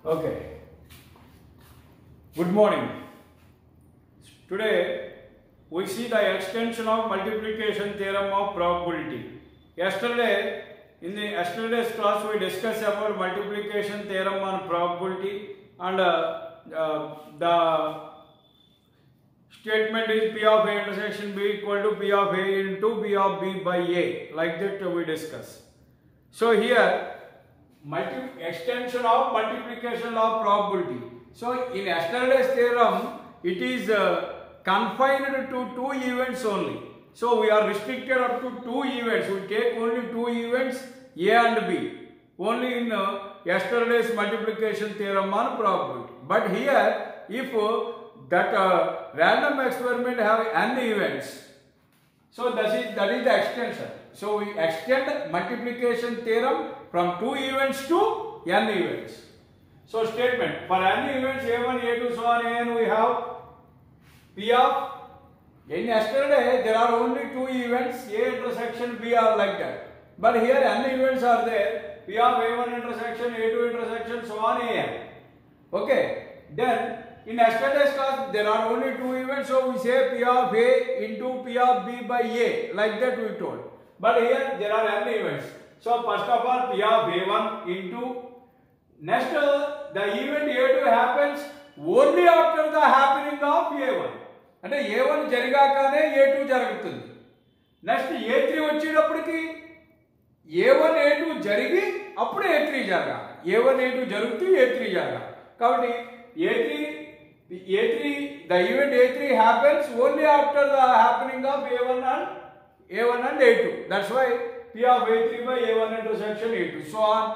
Okay. Good morning. Today we see the extension of multiplication theorem of probability. Yesterday, in the yesterday's class, we discussed about multiplication theorem on probability and uh, uh, the statement is P of A intersection B equal to P of A into P of B by A. Like that we discuss. So here multi extension of multiplication of probability. So in yesterday's theorem, it is uh, confined to two events only. So we are restricted up to two events. We take only two events A and B. Only in uh, yesterday's multiplication theorem on probability. But here, if uh, that uh, random experiment have n events, so that is that is the extension. So we extend multiplication theorem from two events to n events. So statement for n events a1, a2, so on, an we have p of in yesterday there are only two events a intersection b are like that. But here n events are there p of a1 intersection a2 intersection so on an. Okay. Then in yesterday's class, there are only two events, so we say P of A into P of B by A, like that we told. But here there are n events. So first of all, P of A1 into next uh, the event A2 happens only after the happening of A1. అంటే A one జరిగాకనే A two జరుగుతుంది next A three వచ్చేటప్పటికి A one A two జరిగి అప్పుడు ఏ three జరగాలి ఏ one A two జరుగుతూ ఏ three జరగాలి కాబట్టి A three A three the event A three happens only after the happening of A one and A one and A two that's why P of A three by A one intersection A two so on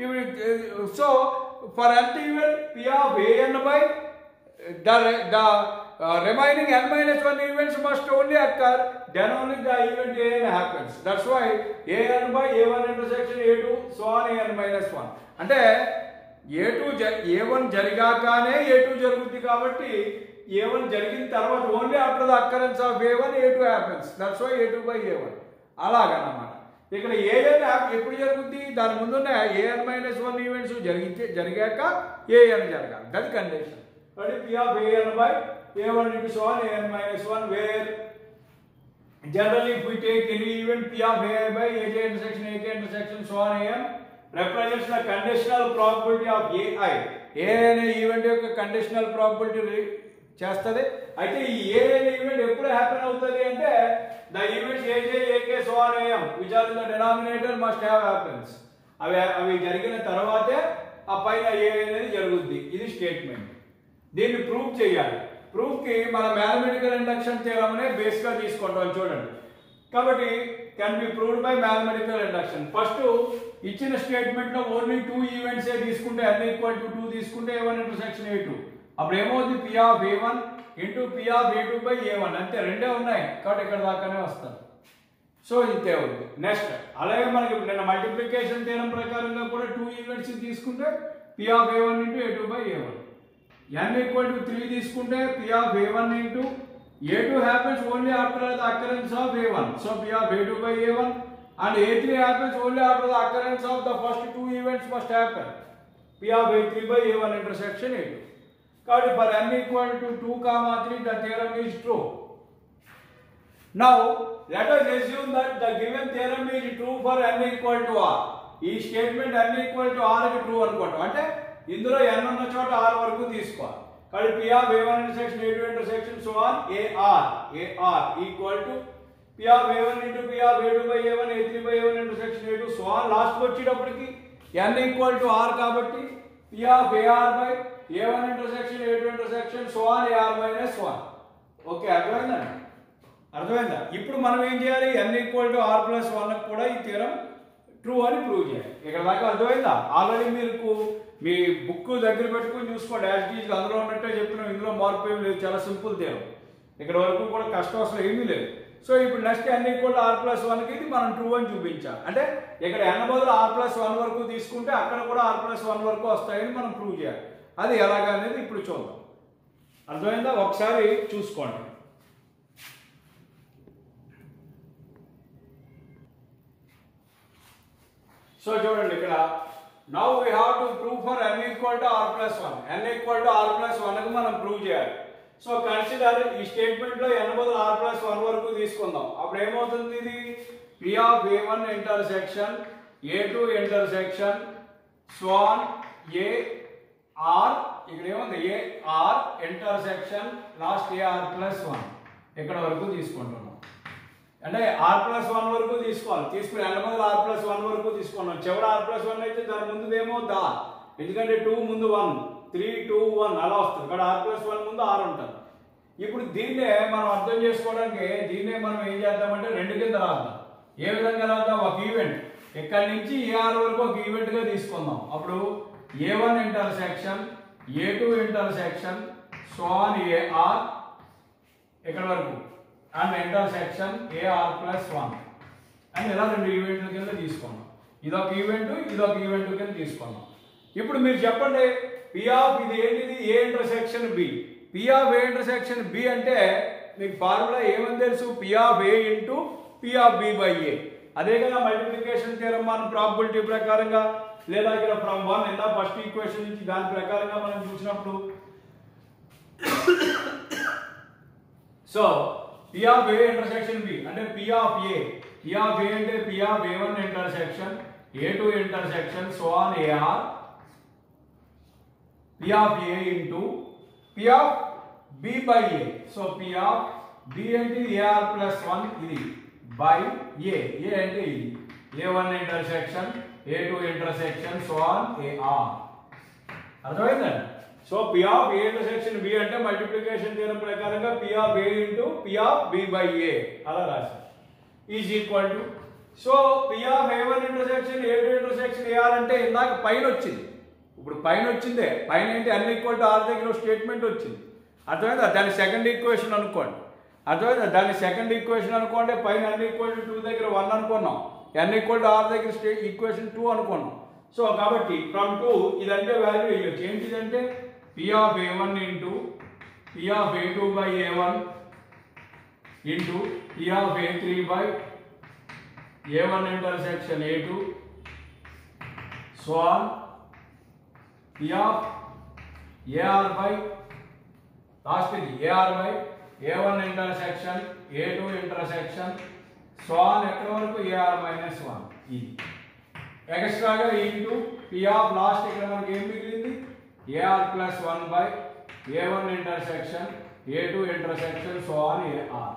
so for అంత event P of A N by the the uh, remaining n minus 1 events must only occur then only the event an happens that's why an by a1 intersection a2 so on an minus 1 అంటే a2 a1 జరిగాకనే a2 జరుగుతుంది కాబట్టి a1 జరిగిన తర్వాత only after the occurrence of a1 a2 happens that's why a2 by a1 అలాగన్నమాట ఇక్కడ AN ఎప్పుడు జరుగుద్ది దాని ముందున్న ఏఎన్ మైనస్ వన్ ఈవెంట్స్ జరిగితే జరిగాక ఏఎన్ జరగాలి that condition That is P of an by a1 into so on an minus 1 where generally if we take any event P of a by aj intersection ak intersection so on an represents the conditional probability of ai A అనే event యొక్క conditional probability చేస్తుంది అయితే ఈ ఏ అనే event ఎప్పుడు happen అవుతుంది అంటే the events AJ AK so on AM which are the denominator must have happens అవి అవి జరిగిన తర్వాతే ఆ పైన ఏ అనేది జరుగుద్ది ఇది స్టేట్మెంట్ దీన్ని ప్రూవ్ చేయాలి ప్రూఫ్కి మన మ్యాథమెటికల్ ఇండక్షన్ థియరమ్ అనే బేస్గా తీసుకుంటాం చూడండి కాబట్టి can be proved by mathematical induction first ఇచ్చిన స్టేట్మెంట్లో ఓన్లీ టూ ఈవెంట్స్ ఏ తీసుకుంటే అన్ ఈక్వల్ టు టూ తీసుకుంటే A one intersection A two అప్పుడు ఏమవుతుంది P of A one into P of A two by A one అంతే రెండే ఉన్నాయి కాబట్టి ఇక్కడ దాకానే వస్తారు సో ఇంతే ఉంది నెక్స్ట్ అలాగే మనకి నిన్న మల్టిప్లికేషన్ థియరం ప్రకారంగా కూడా టూ ఈవెంట్స్ తీసుకుంటే P of A one into A two by A one n equal to 3 తీసుకుంటే p of a1 into a2 happens only after the occurrence of a1 so p of a2 by a1 and a3 happens only after the occurrence of the first two events must happen p of a3 by a1 intersection a2 కాబట్టి for n equal to 2 comma 3 the theorem is true now let us assume that the given theorem is true for n equal to r ఈ statement n equal to r కి true అనుకుంటాం అంటే ఇందులో n ఉన్న చోట r వరకు తీసుకోవాలి కాబట్టి p of a1 intersection a2 intersection so on ar ar equal to p of a1 into p of a2 by a1 a3 by a1 intersection a2 so on last వచ్చేటప్పటికి n equal to r కాబట్టి p of ar by a1 intersection a2 intersection so on ar minus 1 okay అర్థమైందండి అర్థమైందా ఇప్పుడు మనం ఏం చేయాలి n equal to R plus one కూడా ఈ థీరం ట్రూ అని ప్రూవ్ చేయాలి ఇక్కడ దాకా అర్థమైందా ఆల్రెడీ మీకు మీ బుక్ దగ్గర పెట్టుకుని చూసుకోండి యాజ్ ఈజ్ అందులో ఉన్నట్టే చెప్పినాం ఇందులో మార్పు ఏమి లేదు చాలా సింపుల్ థీరం ఇక్కడ వరకు కూడా కష్టం అసలు ఏమీ లేదు సో ఇప్పుడు next N equal R plus వన్కి ఇది మనం ట్రూ అని చూపించాలి అంటే ఇక్కడ ఎన్ బదులు ఆర్ ప్లస్ వన్ వరకు తీసుకుంటే అక్కడ కూడా ఆర్ ప్లస్ వన్ వరకు వస్తాయని మనం ప్రూవ్ చేయాలి అది ఎలాగా అనేది ఇప్పుడు చూద్దాం అర్థమైందా ఒకసారి చూసుకోండి సో చూడండి ఇక్కడ now we have to prove for n equal to R plus one n equal to R plus one కి మనం ప్రూవ్ చేయాలి సో కన్సిడర్ ఈ స్టేట్మెంట్ లో n బదులు ఆర్ ప్లస్ వన్ వరకు తీసుకుందాం అప్పుడు ఏమవుతుంది ఇది p of A one intersection A two intersection so on A R ఇక్కడ ఏముంది A R intersection last A R plus one ఇక్కడ వరకు తీసుకుంటున్నాం అంటే ఆర్ ప్లస్ వన్ వరకు తీసుకోవాలి తీసుకుని ఎన్న బదులు ఆర్ ప్లస్ వన్ వరకు తీసుకున్నాం చివరి ఆర్ ప్లస్ వన్ అయితే దాని ముందు ఏమో దా ఎందుకంటే టూ ముందు వన్ త్రీ టూ వన్ అలా వస్తుంది ఇక్కడ ఆర్ ప్లస్ వన్ ముందు ఆర్ ఉంటుంది ఇప్పుడు దీన్నే మనం అర్థం చేసుకోవడానికి దీన్నే మనం ఏం చేద్దామంటే రెండు కింద రాద్దాం ఏ విధంగా రాద్దాం ఒక ఈవెంట్ ఇక్కడి నుంచి ఏఆర్ వరకు ఒక ఈవెంట్ గా తీసుకుందాం అప్పుడు A one intersection A two intersection so on AR ఇక్కడ వరకు and intersection AR plus one and ఇలా రెండు ఈవెంట్ల కింద తీసుకున్నాం ఇదొక ఈవెంట్ ఇదొక ఈవెంట్ కింద తీసుకున్నాం ఇప్పుడు మీరు చెప్పండి పి ఆఫ్ ఇది ఏంటిది A intersection B P of A intersection B అంటే మీకు ఫార్ములా ఏమని తెలుసు P of A into P of B by A అదే కదా మల్టిప్లికేషన్ థియరం మన ప్రాబిలిటీ ప్రకారంగా లేదా ఇక్కడ ఫ్రమ్ వన్ ఎంత ఫస్ట్ ఈక్వేషన్ నుంచి దాని ప్రకారంగా మనం చూసినప్పుడు so P of A intersection B అంటే P of A P of A అంటే P of A one intersection A two intersection so on AR P of A into P of B by A so P of B అంటే AR plus one ఇది by A A అంటే ఇది A one intersection A two intersection so on AR అర్థమైందండి so P of A intersection B అంటే multiplication theorem ప్రకారంగా P of A into P of B by A అలా రాశారు is equal to so P of A one intersection A two intersection AR అంటే ఇందాక పైన వచ్చింది ఇప్పుడు పైన వచ్చిందే పైన ఏంటి అన్ని ఈక్వల్ టు ఆర్ దగ్గర స్టేట్మెంట్ వచ్చింది అర్థమైందా దాని సెకండ్ ఈక్వేషన్ అనుకోండి అర్థమైందా దాని సెకండ్ ఈక్వేషన్ అనుకోండి పైన అన్ని ఈక్వల్ టు టూ దగ్గర వన్ అనుకున్నాం ఎన్ ఈక్వల్ టు ఆర్ దగ్గర స్టే ఈక్వేషన్ టూ అనుకున్నాం సో కాబట్టి ఫ్రమ్ టూ ఇదంటే వాల్యూ వేయచ్చు ఏంటిదంటే P of A one into P of A two by A one into P of A three by A one intersection A two so on P of AR by last ఇది AR by A one intersection A two intersection so on ఎక్కడి వరకు AR minus one ఇది ఎక్స్ట్రాగా into P of last ఇక్కడ మనకి ఏం మిగిలింది AR plus one by A one intersection A two intersection so on AR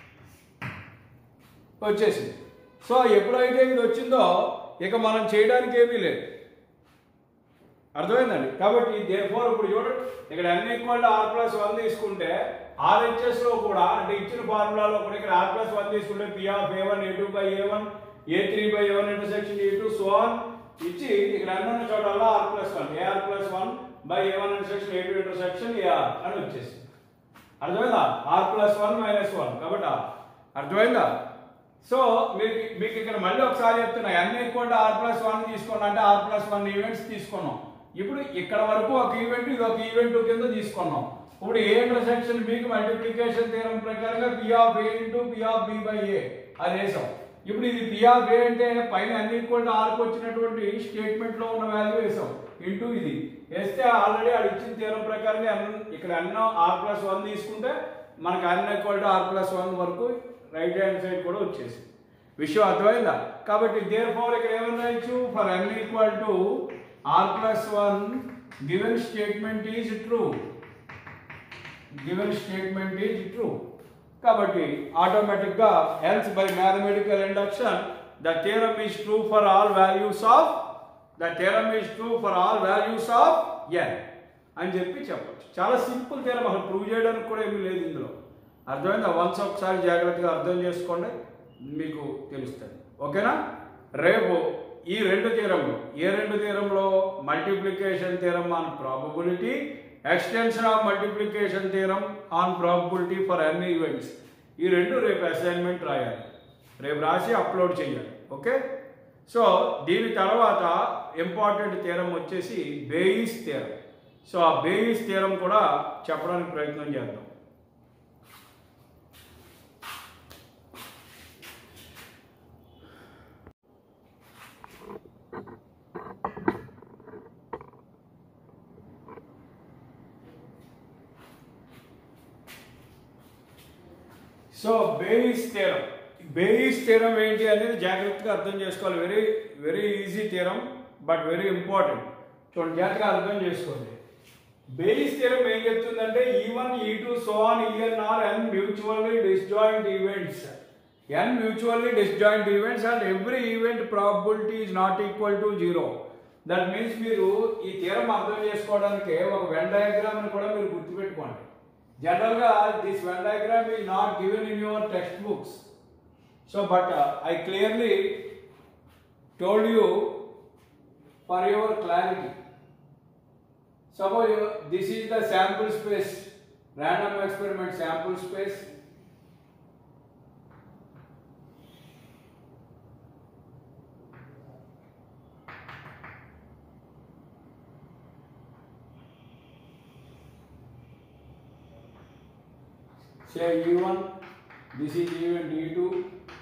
వచ్చేసింది సో ఎప్పుడైతే ఇది వచ్చిందో ఇక మనం చేయడానికి ఏమీ లేదు అర్థమైందండి కాబట్టి దేఫోర్ ఇప్పుడు చూడండి ఇక్కడ n equal R plus one తీసుకుంటే ఆర్హెచ్ఎస్ లో కూడా అంటే ఇచ్చిన ఫార్ములాలో కూడా ఇక్కడ ఆర్ ప్లస్ వన్ తీసుకుంటే P of A one A two by A one A three by A one intersection A two so on ఇచ్చి ఇక్కడ అన్ని ఉన్న చోటల్లో R plus one AR plus one by A one intersection A two intersection AR అని వచ్చేసింది అర్థమైందా R plus one minus one కాబట్టి R. అర్థమైందా సో మీకు మీకు ఇక్కడ మళ్ళీ ఒకసారి చెప్తున్నా N equal R plus one తీసుకున్నా అంటే ఆర్ ప్లస్ వన్ ఈవెంట్స్ తీసుకున్నాం ఇప్పుడు ఇక్కడ వరకు ఒక ఈవెంట్ ఇది ఒక ఈవెంట్ కింద తీసుకున్నాం ఇప్పుడు ఏ ఇంటర్సెక్షన్ మీకు మల్టిప్లికేషన్ థియరం ప్రకారంగా P of A into P of B by A అది వేసాం ఇప్పుడు ఇది పి ఆఫ్ ఏ అంటే పైన అన్ని ఈక్వల్ ఆర్కి వచ్చినటువంటి స్టేట్మెంట్ లో ఉన్న వాల్యూ వేసాం ఇంటూ ఇది వేస్తే ఆల్రెడీ అది ఇచ్చిన థియరం ప్రకారంగా అన్ని- ఇక్కడ అన్న ఆర్ ప్లస్ వన్ తీసుకుంటే మనకి N equal R plus one వరకు రైట్ హ్యాండ్ సైడ్ కూడా వచ్చేసింది విషయం అర్థమైందా కాబట్టి దేర్ ఫోర్ ఇక్కడ ఏమని రాయొచ్చు for n equal to R plus one given statement is true given statement is true కాబట్టి ఆటోమేటిక్ గా holds by mathematical induction the theorem is true for all values of the theorem is true for all values of N అని చెప్పి చెప్పచ్చు చాలా simple theorem అసలు prove చేయడానికి కూడా ఏమీ లేదు ఇందులో అర్థమైందా వన్స్ ఒకసారి జాగ్రత్తగా అర్థం చేసుకోండి మీకు తెలుస్తుంది ఓకేనా రేపు ఈ రెండు థీరంలో ఏ రెండు థీరంలో multiplication theorem on probability extension of multiplication theorem on probability for అన్ని ఈవెంట్స్ ఈ రెండు రేపు అసైన్మెంట్ రాయాలి రేపు రాసి అప్లోడ్ చేయాలి ఓకే సో దీని తర్వాత ఇంపార్టెంట్ థీరం వచ్చేసి బేయిస్ థీరం సో ఆ బేయిస్ థీరం కూడా చెప్పడానికి ప్రయత్నం చేద్దాం so Bayes theorem Bayes theorem ఏంటి అనేది జాగ్రత్తగా అర్థం చేసుకోవాలి very very easy theorem but very important చూడండి జాగ్రత్తగా అర్థం చేసుకోండి బేయిస్ థీరం ఏం చెప్తుందంటే E one E two so on E N are N mutually disjoint events N mutually disjoint events and every event probability is not equal to zero that means మీరు ఈ theorem అర్థం చేసుకోవడానికి ఒక వెన్ డయాగ్రామ్ అని కూడా మీరు గుర్తుపెట్టుకోండి జనరల్గా this Venn diagram is not given in your text books so but I clearly told you for your clarity Suppose you, this is the sample space, random experiment sample space. Say E1, this is event E2.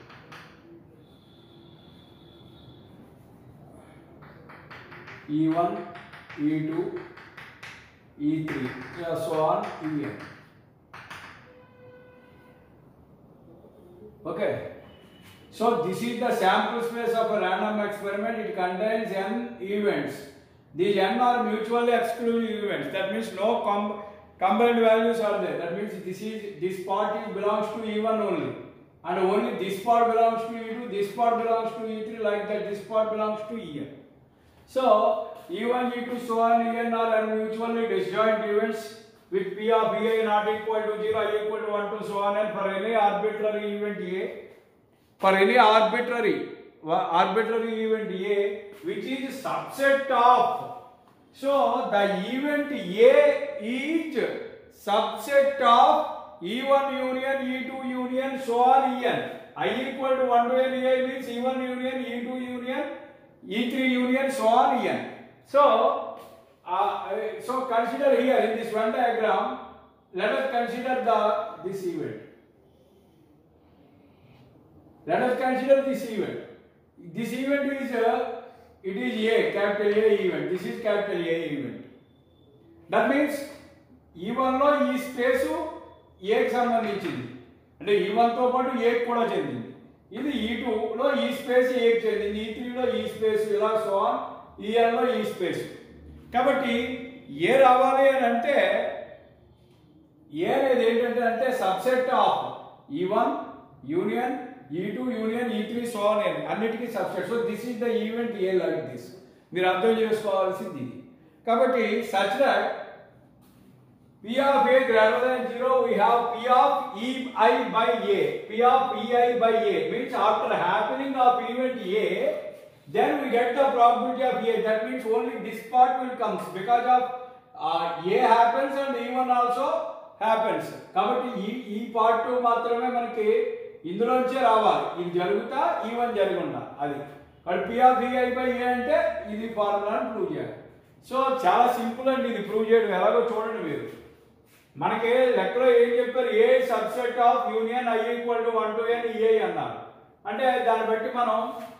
E1, E2, E3, yeah, so on, En. Okay. So this is the sample space of a random experiment. It contains n events. These n are mutually exclusive events. That means no com combined values are there. That means this is this part is belongs to E1 only, and only this part belongs to E2. This part belongs to E3. Like that, this part belongs to En. So E1, E2, so on, En are mutually disjoint events with P of Ei not equal to 0, i equal to 1 to so on and for any arbitrary event A, for any arbitrary arbitrary event A which is subset of so the event A is subset of E1 union E2 union so on En i equal to 1 to n A means E1 union E2 union E3 union so on En so uh, so consider here in this one diagram let us consider the this event let us consider this event this event is uh, it is a capital a event this is capital a event that means E1 లో ఈ space ఏకి సంబంధించింది అంటే E1 తో పాటు ఏకి కూడా చెందింది ఇది E2 లో ఈ స్పేస్ ఏకి చెందింది E3 లో ఈ స్పేస్ ఇలా సో ఆన్ ఈఎన్ లో ఈ స్పేస్ కాబట్టి ఏ రావాలి అని అంటే ఏ అనేది ఏంటంటే అంటే subset of E one union E two union E three so అని అన్నిటికీ subset so this is the event A like this మీరు అర్థం చేసుకోవాల్సింది ఇది కాబట్టి such that P of A greater than 0, we have P of EI by A. P of EI by A means after happening of event A, then we get the probability of A. That means only this part will comes because of uh, A happens and E1 also happens. కాబట్టి ఈ ఈ part మాత్రమే మనకి ఇందులోంచే రావాలి ఇది జరుగుతా even జరుగుండా అది కాబట్టి P of EI by A అంటే ఇది ఫార్ములాని ప్రూవ్ చేయాలి సో చాలా సింపుల్ అండి ఇది ప్రూవ్ చేయడం ఎలాగో చూడండి మీరు మనకి లెక్కలో ఏం చెప్పారు A subset of union I equal to one to N A అన్నారు అంటే దాన్ని బట్టి మనం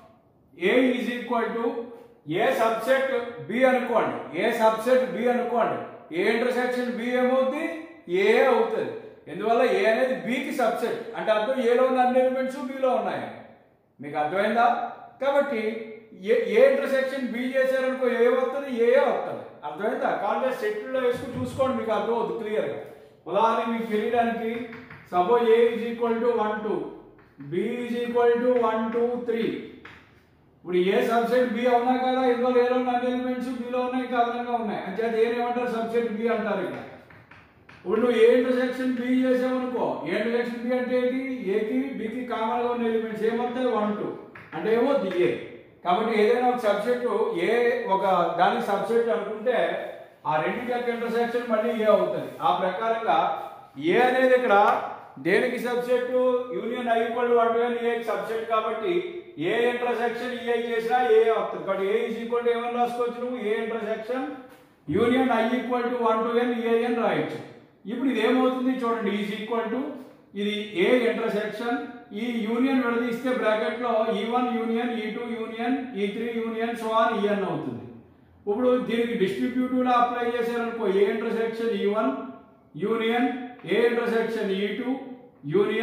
A is equal to A subset B అనుకోండి ఏ సబ్సెట్ బి అనుకోండి ఏ ఇంటర్సెక్షన్ బి ఏమవుతుంది ఏ అవుతుంది ఎందువల్ల ఏ అనేది బికి సబ్సెట్ అంటే అర్థం ఏలో ఉన్న అన్ని ఎలిమెంట్స్ బిలో ఉన్నాయి మీకు అర్థమైందా కాబట్టి ఏ ఏ ఇంటర్సెక్షన్ బి చేశారనుకో ఏ వస్తుంది ఏ వస్తుంది అర్థమైందా కావాలంటే సెట్లో వేసుకుని చూసుకోండి మీకు అర్థం అవుతుంది క్లియర్గా ఉదాహరణ మీకు తెలియడానికి suppose A is equal to one two B is equal to one two three ఇప్పుడు ఏ సబ్సెట్ బి అవునా కదా ఇందులో ఏలో ఉన్న అన్ని ఎలిమెంట్స్ బిలో ఉన్నాయి ఇంకా అదనంగా ఉన్నాయి అంటే ఏమంటారు సబ్సెట్ బి అంటారు ఇక్కడ ఇప్పుడు నువ్వు ఏ ఇంటర్సెక్షన్ బి చేసావనుకో ఏ ఇంటర్సెక్షన్ బి అంటే ఏంటి ఏకి బికి కామన్ గా ఉన్న ఎలిమెంట్స్ ఏమవుతాయి వన్ టూ అంటే ఏమో ఏ కాబట్టి ఏదైనా ఒక సబ్జెక్ట్ ఏ ఒక దానికి సబ్జెక్ట్ అనుకుంటే ఆ రెండు యొక్క ఇంటర్సెక్షన్ మళ్ళీ ఏ అవుతుంది ఆ ప్రకారంగా ఏ అనేది ఇక్కడ దేనికి subject union I equal one to N A subject కాబట్టి ఏ ఇంటర్సెక్షన్ ఏ చేసినా ఏ అవుతుంది కాబట్టి ఏ ఈజ్ ఈక్వల్ టు ఏమని రాసుకోవచ్చు నువ్వు A intersection union I equal to one to N A అని రాయొచ్చు ఇప్పుడు ఇది ఏమవుతుంది చూడండి ఈజ్ ఈక్వల్ టు ఇది ఏ ఇంటర్సెక్షన్ ఈ యూనియన్ విడదీస్తే బ్రాకెట్ లో E one union E two union E three union so on EN అవుతుంది ఇప్పుడు దీనికి డిస్ట్రిబ్యూటివ్ లో అప్లై చేశారనుకో A intersection E one union A intersection E two union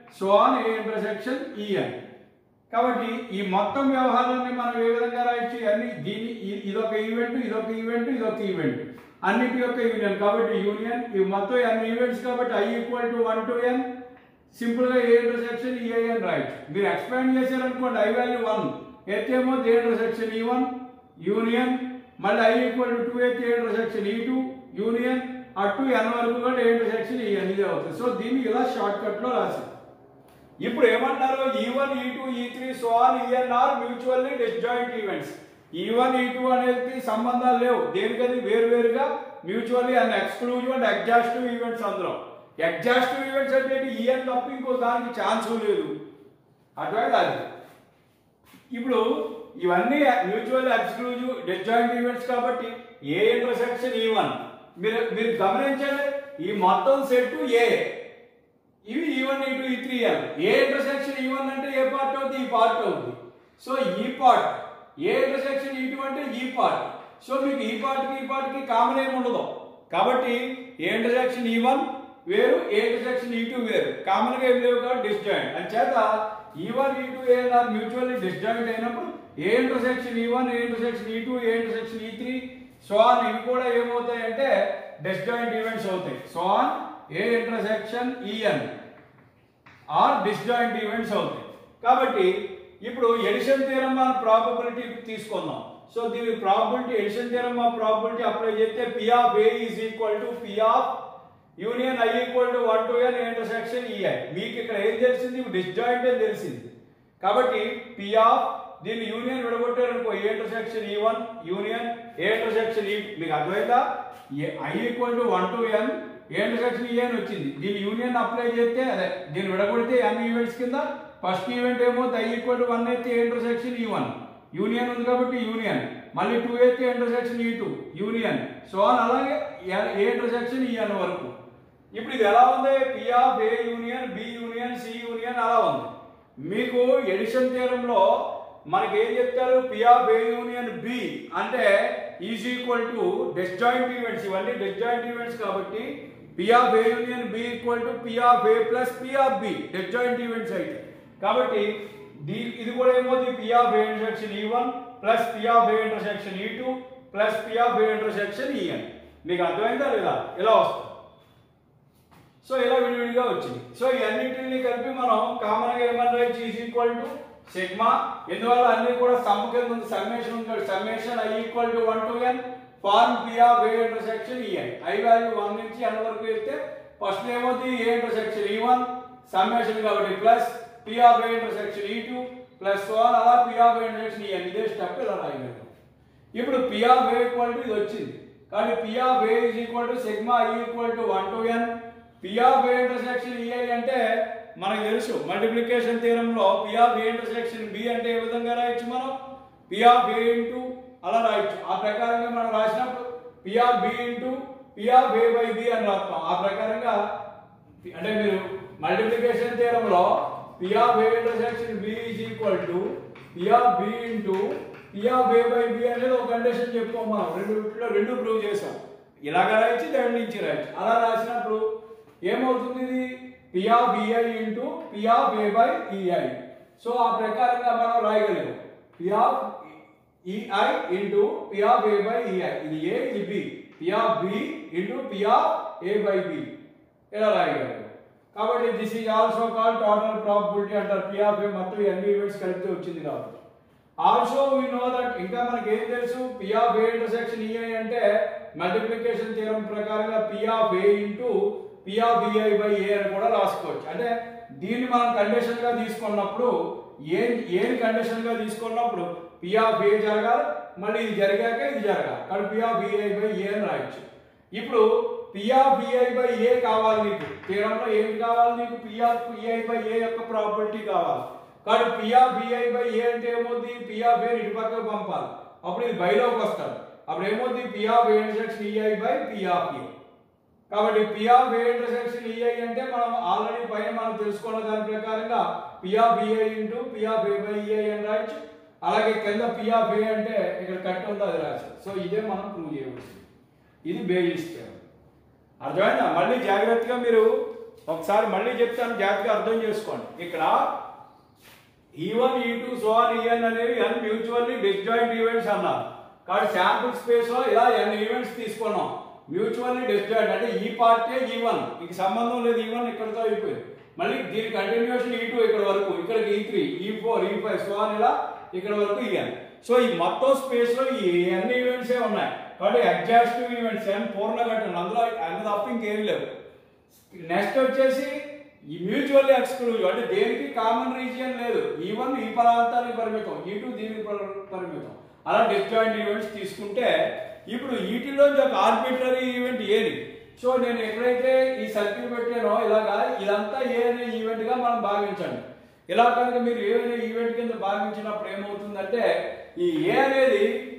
so on A intersection EN కాబట్టి ఈ మొత్తం వ్యవహారాన్ని మనం ఏ విధంగా రాయొచ్చు అన్ని దీని ఇ- ఇదొక ఈవెంట్ ఇదొక ఈవెంట్ ఇదొక ఈవెంట్ అన్నిటి యొక్క యూనియన్ కాబట్టి యూనియన్ ఇవి మొత్తం అన్ని ఈవెంట్స్ కాబట్టి I equal to one to N simple గా ఏ ఇంటర్సెక్షన్ ఈ అని రాయొచ్చు మీరు ఎక్స్పాండ్ చేశారనుకోండి ఐ వాల్యూ వన్ ఎత్తేమో the intersection E one union మళ్ళీ ఐ ఈక్వల్ టు టూ ఎత్ A intersection E two union అటు ఎన్ వరకు కూడా ఏ ఇంటర్సెక్షన్ ఈ ఎన్ ఇదే అవుతుంది సో దీన్ని ఇలా షార్ట్ కట్ లో రాశారు ఇప్పుడు ఏమంటారు ఈ one E two E three so on E N are mutually disjoint events E one E two అనేది సంబంధాలు లేవు దేనికది వేరు వేరుగా mutually and exclusive and exhaustive events అందులో ఎగ్జాస్టివ్ ఈవెంట్స్ అంటే ఈఎన్ తప్ప ఇంకో దానికి ఛాన్స్ లేదు అటువంటి అది ఇప్పుడు ఇవన్నీ మ్యూచువల్ ఎక్స్క్లూజివ్ డిస్జాయింట్ ఈవెంట్స్ కాబట్టి ఏ ఇంటర్సెక్షన్ ఈ వన్ మీరు మీరు గమనించండి ఈ మొత్తం సెట్ ఏ ఇవి ఈ one E two E three L A intersection E one అంటే ఏ పార్ట్ అవుతుంది ఈ పార్ట్ అవుతుంది సో ఈ part A intersection E two అంటే ఈ పార్ట్ సో మీకు ఈ పార్ట్కి ఈ పార్ట్కి కామన్ ఏమి ఉండదు కాబట్టి ఏ ఇంటర్సెక్షన్ ఈ వన్ వేరు ఏ ఇంటర్సెక్షన్ ఈ టూ వేరు కామన్ గా ఏం లేవు కాబట్టి డిస్జాయింట్ అని చేత ఈ వన్ ఈ టూ ఏ మ్యూచువల్లీ డిస్జాయింట్ అయినప్పుడు A intersection E one A intersection E two A intersection E three so on ఇవి కూడా ఏమవుతాయి అంటే డిస్జాయింట్ ఈవెంట్స్ అవుతాయి so on A intersection E N are disjoint events అవుతాయి కాబట్టి ఇప్పుడు ఎడిషన్ థియరమ్ ఆన్ ప్రాబబిలిటీ తీసుకుందాం సో దీని probability addition theorem of probability apply చేస్తే P of A is equal to P of union I equal to one to N intersection E I మీకు ఇక్కడ ఏం తెలిసింది డిస్జాయింట్ అని తెలిసింది కాబట్టి పి ఆఫ్ దీన్ని యూనియన్ విడగొట్టారనుకో A intersection E one union A intersection E మీకు అర్థమైందా I equal to one to N A intersection E అని వచ్చింది దీని యూనియన్ అప్లై చేస్తే అదే దీన్ని విడగొడితే అన్ని ఈవెంట్స్ కింద ఫస్ట్ ఈవెంట్ ఏమో ఐ ఈక్వల్ టు వన్ అయితే A intersection E one union ఉంది కాబట్టి యూనియన్ మళ్ళీ టూ అయితే intersection E two union so అని అలాగే ఏ ఇంటర్సెక్షన్ ఈ అన్న వరకు ఇప్పుడు ఇది ఎలా ఉంది P of A union B union C union అలా ఉంది మీకు ఎడిషన్ థియరంలో మనకి ఏం చెప్తారు P of A union B అంటే is equal to disjoint events ఇవన్నీ డిస్జాయింట్ ఈవెంట్స్ కాబట్టి P of A union B equal to P of A plus P of B disjoint events అయితే కాబట్టి దీ ఇది కూడా ఏమవుతుంది P of A intersection E one plus P of A intersection E two plus P of A intersection E N మీకు అర్థమైందా లేదా ఇలా వస్తుంది సో ఇలా విడివిడిగా వచ్చింది సో ఈ అన్నింటిని కలిపి మనం కామన్ గా ఏమని రాయొచ్చు ఈజ్ ఈక్వల్ టు సిగ్మా ఎందువల్ల అన్ని కూడా సమ్ కింద ఉంది సమ్మేషన్ ఉంది summation I equal to one to N form P of A intersection E N I value one నుంచి ఎన్ వరకు వెళ్తే ఫస్ట్ ఏమవుతుంది A intersection E one summation కాబట్టి plus P of A intersection E two plus so అలా P of A intersection E N ఇదే step ఇలా రాయగలరు ఇప్పుడు P of A equal to ఇది వచ్చింది కాబట్టి P of A is equal to sigma I equal to one to N P of A intersection E I అంటే మనకు తెలుసు మల్టిప్లికేషన్ థియరంలో P of A intersection B అంటే ఏ విధంగా రాయొచ్చు మనం పి ఆఫ్ ఏ ఇంటూ అలా రాయొచ్చు ఆ ప్రకారంగా మనం రాసినప్పుడు P of B into P of A by B అని రాస్తాం ఆ ప్రకారంగా అంటే మీరు మల్టిప్లికేషన్ థియరంలో P of A intersection B is equal to P of B into P of A by B అనేది ఒక కండిషన్ చెప్పుకోం మనం రెండు వీటిలో రెండు ప్రూవ్ చేసాం ఇలాగ రాయొచ్చు దాని నుంచి రాయొచ్చు అలా రాసినప్పుడు ఏమవుతుంది ఇది P of B I into P of A by E I so ఆ ప్రకారంగా మనం రాయగలిగాం P of E I into P of A by E I ఇది ఏ ఇది B P of B into P of A by B ఇలా రాయగలిగాం కాబట్టి this is also call total probability అంటారు పి ఆఫ్ ఏ మొత్తం ఎన్ని ఈవెంట్స్ కలిపితే వచ్చింది కాబట్టి ఆల్సో వీ నో దట్ ఇంకా మనకి ఏం తెలుసు P of A intersection E I అంటే మల్టిప్లికేషన్ థియరం ప్రకారంగా P of A into P of EI by A అని కూడా రాసుకోవచ్చు అంటే దీన్ని మనం కండిషన్ గా తీసుకున్నప్పుడు ఏ ఏని కండిషన్ గా తీసుకున్నప్పుడు పి ఆఫ్ ఏ జరగాలి మళ్ళీ ఇది జరిగాక ఇది జరగాలి కాబట్టి P of EI by A అని రాయొచ్చు ఇప్పుడు P of EI by A కావాలి నీకు థియరంలో ఏం కావాలి నీకు P of EI by A యొక్క ప్రాపర్టీ కావాలి కాబట్టి P of EI by A అంటే ఏమవుతుంది పి ఆఫ్ ఏ ఇటు పక్కకు పంపాలి అప్పుడు ఇది బైలోకి వస్తాడు అప్పుడు ఏమవుతుంది P of A intersection E I by P of A కాబట్టి P of A intersection E I అంటే మనం ఆల్రెడీ పైన మనం తెలుసుకున్న దాని ప్రకారంగా P of E I into P of A by E I అని రాయొచ్చు అలాగే కింద పి ఆఫ్ ఏ అంటే ఇక్కడ కట్ ఉందో అది రాయొచ్చు సో ఇదే మనం ప్రూవ్ చేయవలసింది ఇది బేసిస్ థియరం అర్థమైందా మళ్ళీ జాగ్రత్తగా మీరు ఒకసారి మళ్ళీ చెప్తాను జాగ్రత్తగా అర్థం చేసుకోండి ఇక్కడ ఈ one E two so on E N అనేవి ఎన్ మ్యూచువల్లీ డిస్జాయింట్ ఈవెంట్స్ అన్నారు కాబట్టి శాంపుల్ స్పేస్ లో ఇలా ఎన్ ఈవెంట్స్ తీసుకున్నాం మ్యూచువల్లీ డిస్జాయింట్ అంటే ఈ పార్టే ఈ వన్ ఇక సంబంధం లేదు ఈ వన్ ఇక్కడతో అయిపోయింది మళ్ళీ దీని కంటిన్యూషన్ ఈ టూ ఇక్కడ వరకు ఇక్కడికి ఈ త్రీ ఈ ఫోర్ ఈ ఫైవ్ సో ఆన్ ఇలా ఇక్కడ వరకు ఈఎన్ సో ఈ మొత్తం స్పేస్ లో ఈ ఎన్ ఈవెంట్స్ ఏ ఉన్నాయి కాబట్టి ఎగ్జాస్టివ్ ఈవెంట్స్ ఎన్ పూర్ణ ఘటనలు అందులో అన్ని తప్ప ఇంకేం లేవు నెక్స్ట్ వచ్చేసి ఈ మ్యూచువల్ ఎక్స్క్లూజివ్ అంటే దేనికి కామన్ రీజియన్ లేదు ఈ వన్ ఈ ప్రాంతానికి పరిమితం ఈ టూ దీనికి పరి- పరిమితం అలా డిస్జాయింట్ ఈవెంట్స్ తీసుకుంటే ఇప్పుడు వీటిలోంచి ఒక ఆర్బిటరీ ఈవెంట్ ఏది సో నేను ఎక్కడైతే ఈ సర్కిల్ పెట్టానో ఇలాగా ఇదంతా ఏ అనే ఈవెంట్ గా మనం భావించండి ఇలా కనుక మీరు ఏ అనే ఈవెంట్ కింద భావించినప్పుడు ఏమవుతుందంటే ఈ ఏ అనేది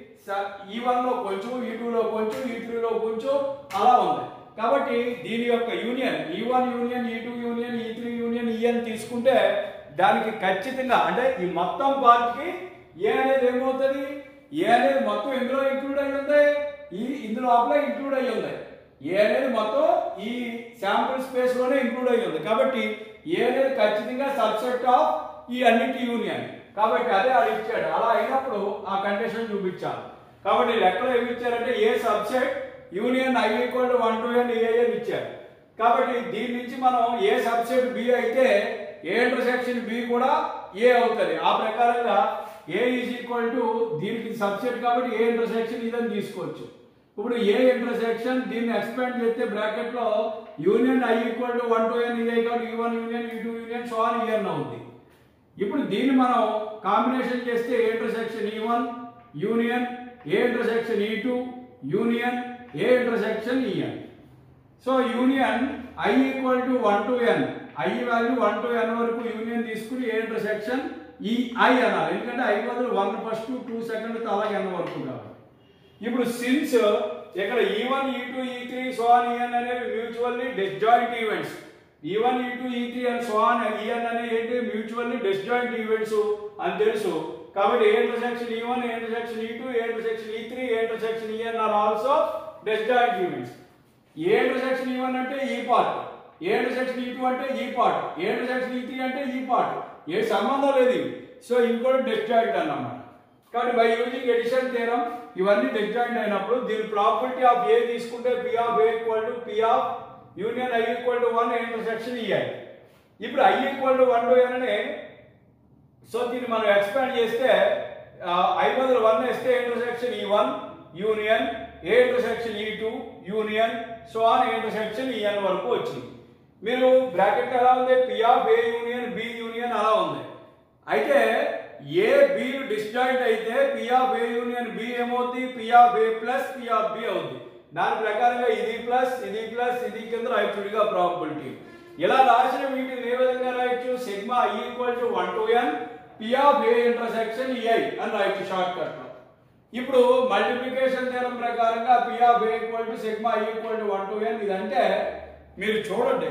ఈ వన్ లో కొంచెం ఈ టూ లో కొంచెం ఈ త్రీ లో కొంచెం అలా ఉంది కాబట్టి దీని యొక్క union E one union E two union E three union E అని తీసుకుంటే దానికి ఖచ్చితంగా అంటే ఈ మొత్తం పార్ట్ కి ఏ అనేది ఏమవుతుంది ఏ అనేది మొత్తం ఇందులో ఇంక్లూడ్ అయి ఉంది ఈ ఇందులో అప్లై ఇంక్లూడ్ అయి ఉంది ఏ అనేది మొత్తం ఈ శాంపుల్ స్పేస్ లోనే ఇంక్లూడ్ అయి ఉంది కాబట్టి ఏ అనేది ఖచ్చితంగా సబ్సెట్ ఆఫ్ ఈ అన్నిటి యూనియన్ కాబట్టి అదే అది ఇచ్చాడు అలా అయినప్పుడు ఆ కండిషన్ చూపించాలి కాబట్టి లెక్కలో ఏమి ఇచ్చారంటే A subset union I equal to one to N A అని ఇచ్చారు కాబట్టి దీని నుంచి మనం ఏ సబ్సెట్ బి అయితే ఏ ఇంటర్సెక్షన్ బి కూడా ఏ అవుతుంది ఆ ప్రకారంగా ఏ ఈజ్ ఈక్వల్ టు దీనికి సబ్సెట్ కాబట్టి ఏ ఇంటర్సెక్షన్ ఇదని తీసుకోవచ్చు ఇప్పుడు ఏ ఇంటర్సెక్షన్ దీన్ని ఎక్స్పాండ్ చేస్తే బ్రాకెట్ లో union I equal to one to N A కాబట్టి E one union E two union so on EN అవుతుంది ఇప్పుడు దీన్ని మనం కాంబినేషన్ చేస్తే A intersection E one union A intersection E two union A intersection E N so union I equal to one to N I value one to N వరకు union తీసుకుని ఏ intersection ఈ I అనాలి ఎందుకంటే ఐ బదులు one first two second అలాగే ఎన్ వరకు కావాలి ఇప్పుడు సిన్స్ ఇక్కడ ఈ one E two E three so on E N అనేవి mutually disjoint events E one E two E three and so on E N అనేవి ఏంటి మ్యూచువల్లీ డిస్జాయింట్ ఈవెంట్స్ అని తెలుసు కాబట్టి A intersection E one A intersection E two A intersection E three A intersection E N are also disjoint events A intersection E one అంటే ఈ part A intersection E two అంటే ఈ part A intersection E three అంటే ఈ part ఏ సంబంధం లేదు ఇవి so ఇవి కూడా డిస్జాయింట్ అన్నమాట కాబట్టి బై యూజింగ్ ఎడిషన్ థీరం ఇవన్నీ డిస్జాయింట్ అయినప్పుడు దీని ప్రాపర్టీ ఆఫ్ ఏ తీసుకుంటే P of A equal to P of union I equal to one intersection E I ఇప్పుడు I equal to one to N అనే సో దీన్ని మనం ఎక్స్పాండ్ చేస్తే ఐ బదులు వన్ వేస్తే intersection E one union A intersection E two union so on intersection E N వరకు వచ్చింది మీరు బ్రాకెట్ ఎలా ఉంది P of A union B union అలా ఉంది అయితే ఏ బి డిస్జాయింట్ అయితే P of A union B ఏమవుతుంది P of A plus P of B అవుతుంది దాని ప్రకారంగా ఇది ప్లస్ ఇది ప్లస్ ఇది కింద రాయొచ్చుడిగా ప్రాబిలిటీ ఇలా రాసిన వీటిని ఏ విధంగా రాయొచ్చు sigma I equal to one to N P of A intersection E I అని రాయొచ్చు షార్ట్ కట్ లో ఇప్పుడు మల్టిప్లికేషన్ థీరం ప్రకారంగా P of A equal to sigma I equal to one to N ఇదంటే మీరు చూడండి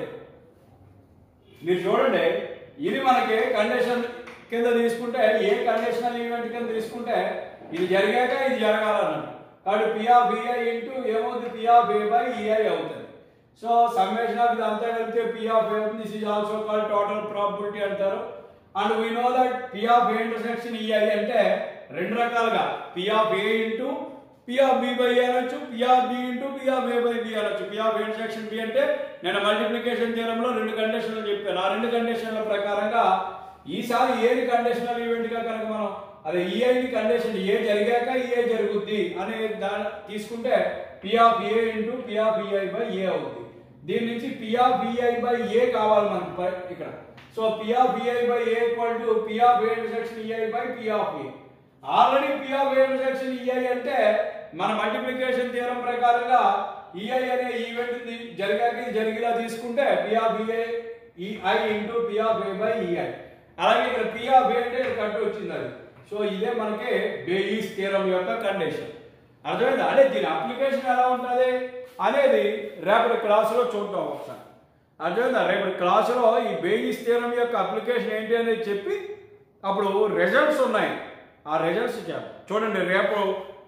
మీరు చూడండి ఇది మనకి కండిషన్ కింద తీసుకుంటే ఏ కండిషనల్ ఈవెంట్ కింద తీసుకుంటే ఇది జరిగాక ఇది జరగాలన్నట్టు కాబట్టి పి ఆఫ్ ఈఐ ఇంటూ ఏమవుతుంది P of A by E I అవుతుంది సో సమ్మేషన్ ఆఫ్ ఇది అంతా కలిపితే పి ఆఫ్ ఏ అవుతుంది this is also call total probability అంటారు and we know that P of A intersection E I అంటే రెండు రకాలుగా P of A into P of B by A అనొచ్చు P of B into P of A by B అనొచ్చు P of intersection B అంటే నేను multiplication థియరంలో రెండు కండిషన్లు చెప్పాను ఆ రెండు కండిషన్ల ప్రకారంగా ఈసారి ఏది కండిషనల్ ఈవెంట్ గా కనుక మనం అదే ఈఐని కండిషన్ ఏ జరిగాక ఏ జరుగుద్ది అనే దాని తీసుకుంటే P of A into P of EI by A అవుతుంది దీని నుంచి P of EI by A కావాలి మనకి పై- ఇక్కడ so P of EI by A equal to P of A intersection E I by P of A already P of A intersection E I అంటే మన multiplication theorem ప్రకారంగా ఈఐ అనే event జరిగాక ఇది జరిగేలా తీసుకుంటే P of E I E I into P of A by EI అలాగే ఇక్కడ పి ఆఫ్ ఏ అంటే ఇక్కడ కట్టు వచ్చింది అది సో ఇదే మనకి బేయిస్ థియరం యొక్క కండిషన్ అర్థమైందా అంటే దీని అప్లికేషన్ ఎలా ఉంటుంది అనేది రేపటి క్లాసులో చూద్దాం ఒకసారి అర్థమైందా రేపటి క్లాసులో ఈ బేయిస్ థియరం యొక్క అప్లికేషన్ ఏంటి అనేది చెప్పి అప్పుడు రిజల్ట్స్ ఉన్నాయి ఆ రిజల్ట్స్ చేద్దాం చూడండి రేపు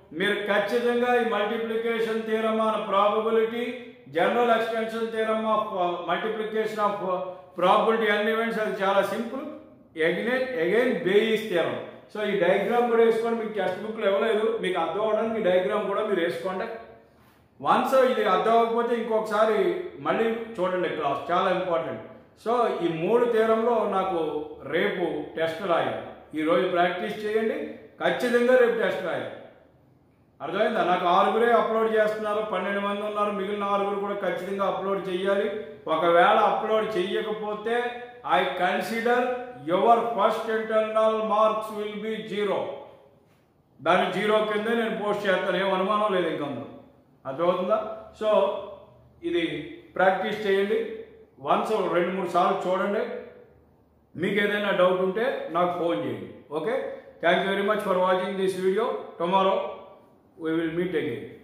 మీరు ఖచ్చితంగా ఈ multiplication theorem on probability general extension theorem of multiplication of probability on events అది చాలా simple again again Bayes theorem so ఈ డయాగ్రామ్ కూడా వేసుకోండి మీకు టెక్స్ట్ బుక్లో ఇవ్వలేదు మీకు అర్థం అవడానికి ఈ డయాగ్రామ్ కూడా మీరు వేసుకోండి వన్స్ ఇది అర్థం అవ్వకపోతే ఇంకొకసారి మళ్ళీ చూడండి క్లాస్ చాలా ఇంపార్టెంట్ సో ఈ మూడు తీరంలో నాకు రేపు టెస్ట్ రాయాలి ఈరోజు ప్రాక్టీస్ చేయండి ఖచ్చితంగా రేపు టెస్ట్ రాయాలి అర్థమైందా నాకు ఆరుగురే అప్లోడ్ చేస్తున్నారు పన్నెండు మంది ఉన్నారు మిగిలిన ఆరుగురు కూడా ఖచ్చితంగా అప్లోడ్ చేయాలి ఒకవేళ అప్లోడ్ చేయకపోతే I consider your first internal marks will be zero దాని జీరో కిందే నేను పోస్ట్ చేస్తాను ఏం అనుమానం లేదు ఇంకా అందులో అర్థమవుతుందా సో ఇది ప్రాక్టీస్ చేయండి వన్స్ రెండు మూడు సార్లు చూడండి మీకు ఏదైనా డౌట్ ఉంటే నాకు ఫోన్ చేయండి okay thank you very much for watching this video tomorrow we will meet again